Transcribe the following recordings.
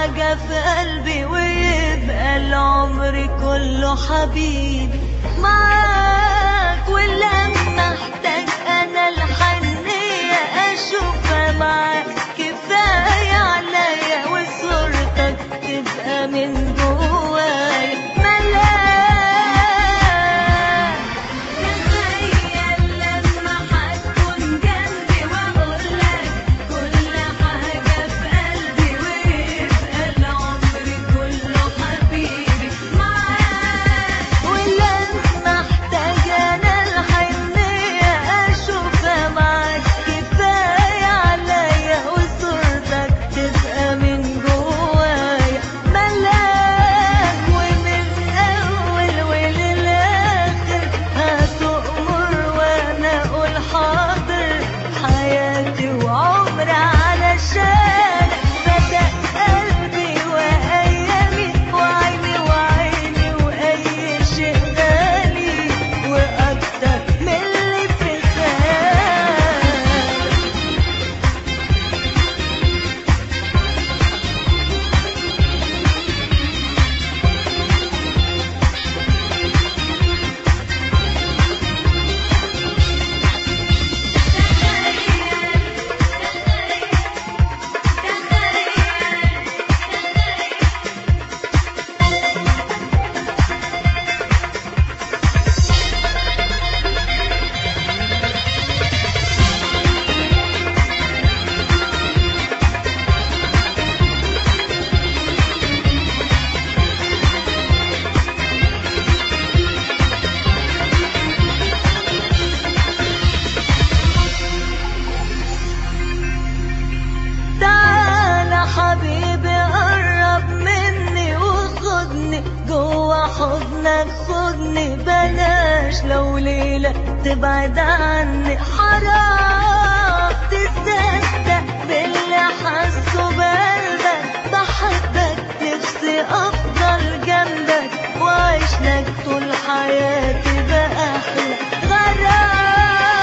حاجة في قلبي ويبقى العمر كله حبيبي معاك ولما احتاج انا الحنية اشوفها معاك كفاية عليا وصورتك تبقى من جوايا ملاك تخيل لما هتكون جنبي واقولك كل حاجة في قلبي ويبقى العمر كله حبيبي معاك ولما احتاج انا الحنية اشوفها معاك كفاية عليا وصورتك تبقى من جوايا ملاك ومن الاول وللاخر هتؤمر وانا اقول حاضر حياتي وعمري علشانك بدأ قلبي وايامي وعيني وعيني واي شيء غالي واكتر من اللي في خيالك تعالى حبيبي قرب مني وخدني جوا حضنك خدني بلاش لو ليلة تبعد عني حرام تصدق باللي حاسه بقلبك بحبك نفسي افضل جنبك واعيش لك طول حياتي باحلى غرام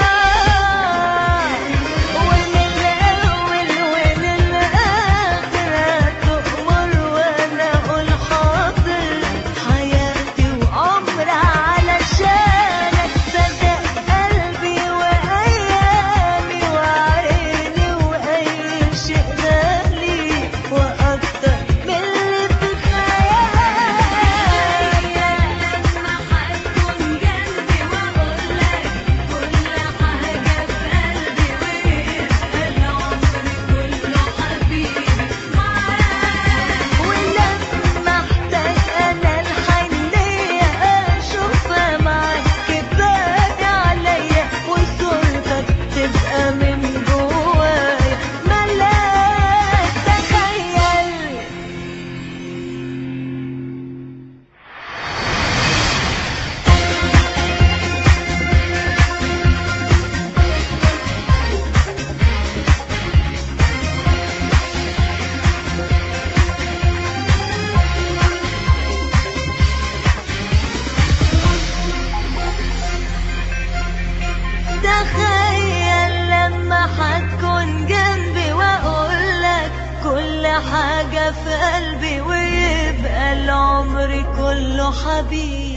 ومن الأول وللآخر هتؤمر وأنا أقول حاضر حياتي وعمري علشانك صدق قلبي وأيامي وعيني وأي شيء غالي وأكتر من اللي في خيالي لما هتكون جنبي وأقولك كل حاجة في قلبي ويبقى العمر كله حبيبي معاك ولما احتاج انا الحنية اشوفها معاك كفاية عليا وصورتك تبقى من جوايا ملاك تخيل تخيل لما هتكون جنبي واقولك كل حاجة في قلبي ويبقى العمر كله حبيبي